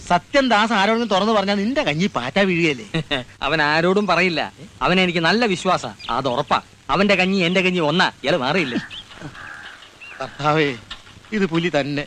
സത്യം ദാസ് ആരോടെങ്കിലും തുറന്നു പറഞ്ഞാൽ നിന്റെ കഞ്ഞി പാറ്റ വീഴുകയല്ലേ അവൻ ആരോടും പറയില്ല അവനെ എനിക്ക് നല്ല വിശ്വാസ അത് ഉറപ്പാ അവന്റെ കഞ്ഞി എന്റെ കഞ്ഞി ഒന്നാ ഇയാള് മാറിയില്ല കർത്താവേ ഇത് പുലി തന്നെ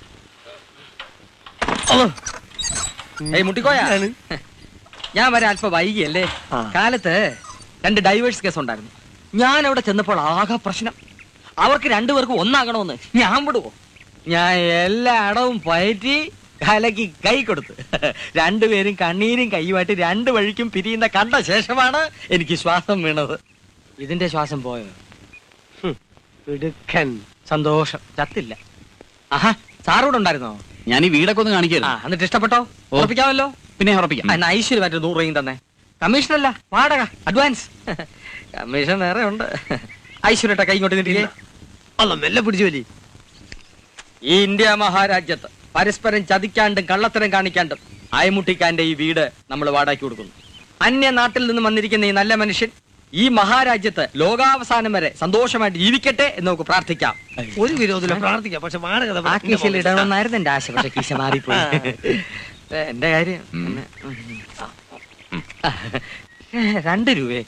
ഏയ് മുട്ടിക്കോയാ ഞാൻ വരെ അല്പം വൈകിയല്ലേ ആ. കാലത്ത് രണ്ട് ഡൈവേഴ്സ് കേസ് ഉണ്ടായിരുന്നു ഞാൻ അവിടെ ചെന്നപ്പോൾ ആകെ പ്രശ്നം അവർക്ക് രണ്ടുപേർക്കും ഒന്നാകണമെന്ന് ഞാൻ വിടുവോ ഞാൻ എല്ലാ അടവും പയറ്റി കലക്കി കൈ കൊടുത്തു രണ്ടുപേരും കണ്ണീരും കൈയുമായിട്ട് രണ്ട് വഴിക്കും പിരിയുന്ന കണ്ട ശേഷമാണ് എനിക്ക് ശ്വാസം വീണത് ഇതിന്റെ ശ്വാസം പോയോ ഇടുക്കൻ സന്തോഷം ചത്തില്ല ആഹാ സാറൂടെ ഉണ്ടായിരുന്നോ ഞാൻ ഈ വീടൊക്കെ ഒന്ന് ആ കാണിക്കായിരുന്നു എന്നിട്ട് ഇഷ്ടപ്പെട്ടോ ഓ. ഉറപ്പിക്കാമല്ലോ പിന്നെ ഉറപ്പിക്കാം ആ, എന്നാ ഐശ്വര്യമായിട്ട് നൂറ് രൂപയും തന്നെ കമ്മീഷൻ അല്ല വാടക അഡ്വാൻസ് കമ്മീഷൻ വേറെ ഉണ്ട് ഐശ്വര്യട്ട കൈ ഇങ്ങോട്ട് നീട്ടിയേ അല്ല മെല്ലെ പിടിച്ചു വലി ഈ ഇന്ത്യ മഹാരാജ്യത്ത് പരസ്പരം ചതിക്കാണ്ടും കള്ളത്തരം കാണിക്കാണ്ടും അയമുട്ടിക്കാന്റെ ഈ വീട് നമ്മൾ വാടകയ്ക്ക് കൊടുക്കുന്നു അന്യ നാട്ടിൽ നിന്ന് വന്നിരിക്കുന്ന ഈ നല്ല മനുഷ്യൻ ഈ മഹാരാജ്യത്ത് ലോകാവസാനം വരെ സന്തോഷമായിട്ട് ജീവിക്കട്ടെ എന്ന് നമുക്ക് പ്രാർത്ഥിക്കാം ഒരു വിരോധമില്ല പ്രാർത്ഥിക്കാം പക്ഷെ വാടക ആ കീശയിൽ ഇടണമെന്നായിരുന്നു എന്റെ ആശ പക്ഷെ കീശ മാറിപ്പോയി ഏ, എന്റെ കാര്യം ഉം. ആ. ഏ, രണ്ട് രൂപയെ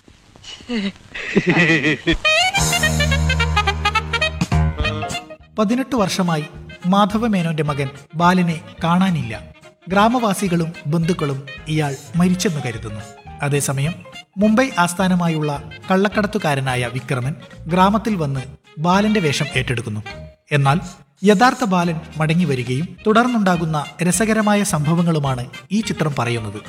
പതിനെട്ട് വർഷമായി മാധവമേനോന്റെ മകൻ ബാലനെ കാണാനില്ല ഗ്രാമവാസികളും ബന്ധുക്കളും ഇയാൾ മരിച്ചെന്ന് കരുതുന്നു അതേസമയം മുംബൈ ആസ്ഥാനമായുള്ള കള്ളക്കടത്തുകാരനായ വിക്രമൻ ഗ്രാമത്തിൽ വന്ന് ബാലന്റെ വേഷം ഏറ്റെടുക്കുന്നു എന്നാൽ യഥാർത്ഥ ബാലൻ മടങ്ങി വരികയും തുടർന്നുണ്ടാകുന്ന രസകരമായ സംഭവങ്ങളുമാണ് ഈ ചിത്രം പറയുന്നത്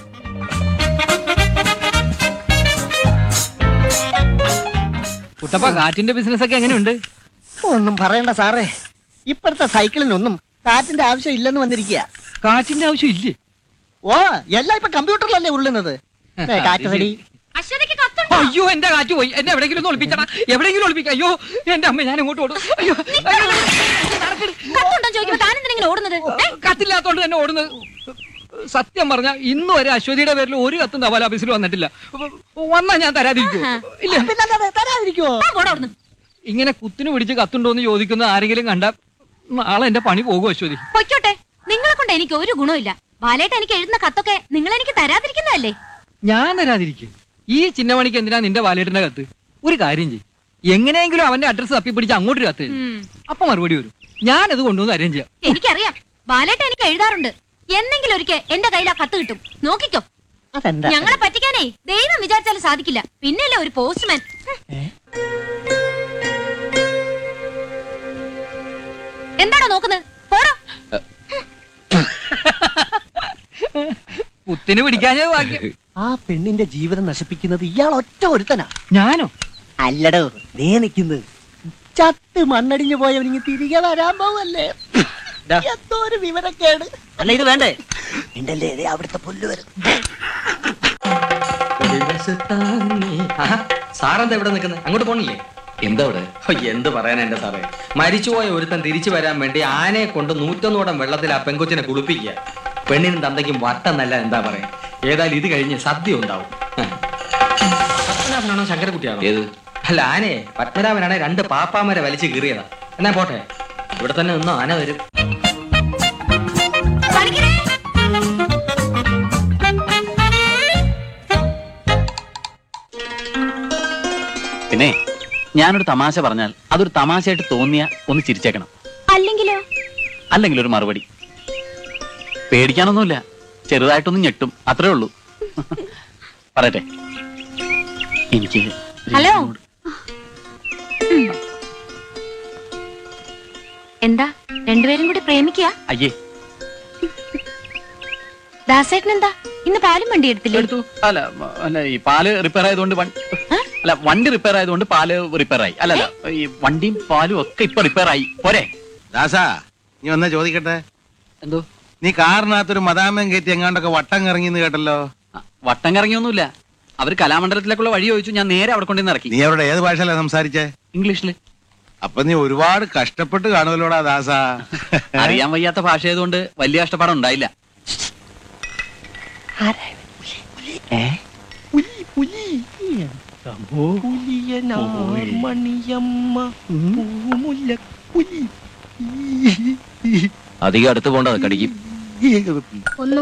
കുട്ടപ്പ കാറ്റിന്റെ ബിസിനസ് ഒക്കെ എങ്ങനെയുണ്ട് ഒന്നും പറയണ്ട സാറേ ഇപ്പോഴത്തെ സൈക്കിളിനൊന്നും കാറ്റിന്റെ ആവശ്യം ഇല്ലെന്ന് വന്നിരിക്കുക കാറ്റിന്റെ ആവശ്യം ഇല്ലേ ഓ എല്ലാം ഇപ്പൊ കമ്പ്യൂട്ടറിലല്ലേ ഉള്ളുന്നത് ദേ, കാറ്റ് റെഡി അശ്വതിക്ക് കത്തുണ്ടോ അയ്യോ എന്റെ കാറ്റ് പോയി എന്നെ എവിടെയെങ്കിലും ഒന്ന് ഒളിപ്പിച്ചടാ എവിടെയെങ്കിലും ഒളിപ്പിക്കാം അയ്യോ എന്റെ അമ്മ ഞാൻ ഇങ്ങോട്ട് ഓടും അയ്യോ അയ്യോ, നടക്കരുത്. കത്തുണ്ടോ ചോദിക്കുമ്പോ താനെന്തിനെ ഓടുന്നത് ഏ? കത്തില്ലാത്തോണ്ട് തന്നെ ഓടുന്നത് സത്യം പറഞ്ഞ ഇന്ന് വരെ അശ്വതിയുടെ പേരിൽ ഒരു കത്തും തപാൽ ഓഫീസിൽ വന്നിട്ടില്ല വന്നാ ഞാൻ തരാതിരിക്കൂ ഇല്ല പിന്നല്ലാതെ തരാതിരിക്കുവോ താൻ പോടാ അവിടുന്ന് ഇങ്ങനെ കുത്തിന് പിടിച്ച് കത്തുണ്ടോന്ന് ചോദിക്കുന്ന ആരെങ്കിലും കണ്ട നാളെ എന്റെ പണി പോകും അശ്വതി പൊയ്ക്കോട്ടെ നിങ്ങളെ കൊണ്ട് എനിക്ക് ഒരു ഗുണമില്ല ബാലേട്ട് എനിക്ക് എഴുതുന്ന കത്തൊക്കെ നിങ്ങൾ എനിക്ക് തരാതിരിക്കുന്നതല്ലേ ഞാൻ തരാതിരിക്കും ഈ ചിന്നമണിക്ക് എന്തിനാ നിന്റെ വാലേട്ടിന്റെ കത്ത് ഒരു കാര്യം ചെയ്യും എങ്ങനെയെങ്കിലും അവന്റെ അഡ്രസ് തപ്പി പിടിച്ച് അങ്ങോട്ട് കത്ത് എഴുതി. ഉം. അപ്പൊ മറുപടി വരും ഞാനത് കൊണ്ടുവന്ന് അരേഞ്ച് ചെയ്യാം എനിക്കറിയാം ബാലേട്ട് എനിക്ക് എഴുതാറുണ്ട് എന്നെങ്കിലും ഒരിക്കൽ എന്റെ കയ്യിൽ ആ കത്ത് കിട്ടും നോക്കിക്കോ അതെന്താ ഞങ്ങളെ പറ്റിക്കാനേ ദൈവം വിചാരിച്ചാലും സാധിക്കില്ല പിന്നല്ലേ ഒരു പോസ്റ്റ്മാൻ എന്താണോ നോക്കുന്നത് പോടോ കുത്തിന് പിടിക്കാഞ്ഞത് ഭാഗ്യം ആ പെണ്ണിന്റെ ജീവിതം നശിപ്പിക്കുന്നത് ഇയാൾ ഒറ്റ ഒരുത്തനാ ഞാനോ അല്ലടോ ദേ നിക്കുന്നത് ചത്ത് മണ്ണടിഞ്ഞു പോയവനിങ്ങ് തിരികെ വരാൻ പോവല്ലേ എന്തോ ഒരു വിവരക്കേട് അല്ല ഇത് വേണ്ടേ ഉണ്ടല്ലേ ദേ അവിടുത്തെ പുല്ല് വരും ആഹാ, സാറെന്താ ഇവിടെ നിൽക്കുന്നത് അങ്ങോട്ട് പോണില്ലേ എന്താ അവിടെ ഹോ, എന്ത് പറയാനാ എന്റെ സാറേ മരിച്ചുപോയ ഒരുത്തൻ തിരിച്ചു വരാൻ വേണ്ടി ആനയെ കൊണ്ട് നൂറ്റൊന്നോടം വെള്ളത്തിൽ ആ പെങ്കൊച്ചിനെ കുളിപ്പിക്കുക പെണ്ണിനും തന്തയ്ക്കും വട്ടെന്നല്ല എന്താ പറയാ ഏതായാലും ഇത് കഴിഞ്ഞ് സദ്യ ഉണ്ടാവും പത്മനാഭനാണോ ശങ്കരക്കുട്ടിയാണോ ഏത് അല്ല ആനയെ പത്മനാഭനാണെ രണ്ട് പാപ്പാമരെ വലിച്ചു കീറിയതാ എന്നാ പോട്ടെ ഇവിടെ തന്നെ നിന്നോ ആന വരും പണിക്കരെ പിന്നെ ഞാനൊരു തമാശ പറഞ്ഞാൽ അതൊരു തമാശയായിട്ട് തോന്നിയ ഒന്ന് ചിരിച്ചേക്കണം അല്ലെങ്കിലോ അല്ലെങ്കിൽ ഒരു മറുപടി പേടിക്കാനൊന്നുമില്ല ചെറുതായിട്ടൊന്ന് ഞെട്ടും അത്രേ ഉള്ളൂ പറയട്ടെ എനിക്ക് ഹലോ എന്താ രണ്ടുപേരും കൂടി പ്രേമിക്കുക അയ്യേ ദാസേട്ടൻ എന്താ ഇന്ന് പാലും വണ്ടി എടുത്തില്ലേ എടുത്തു അല്ല മ- അല്ല ഈ പാല് റിപ്പയർ ആയതുകൊണ്ട് വൺ- അല്ല വണ്ടി റിപ്പയർ ആയതുകൊണ്ട് പാല് റിപ്പയർ ആയി അല്ല അല്ല ഈ വണ്ടിയും പാലും ഒക്കെ ഇപ്പൊ റിപ്പയർ ആയി പോരെ ദാസാ നീ വന്നാ ചോദിക്കട്ടെ എന്തോ നീ കാറിനകത്തൊരു മദാമം കയറ്റി എങ്ങാണ്ടൊക്കെ വട്ടം കറങ്ങിന്ന് കേട്ടല്ലോ ആ, വട്ടം കറങ്ങിയൊന്നുമില്ല അവര് കലാമണ്ഡലത്തിലേക്കുള്ള വഴി ചോദിച്ചു ഞാൻ നേരെ അവിടെ കൊണ്ടുവന്ന് ഇറക്കി നീ അവരുടെ ഏത് ഭാഷയിലാ സംസാരിച്ചേ ഇംഗ്ലീഷില് അപ്പൊ നീ ഒരുപാട് കഷ്ടപ്പെട്ട് കാണുമല്ലോടാ ദാസാ അറിയാൻ വയ്യാത്ത ഭാഷ ആയതുകൊണ്ട് വലിയ കഷ്ടപ്പാടം ഉണ്ടായില്ല അധികം അടുത്ത് പോകണ്ട കടിക്കും ഒന്ന്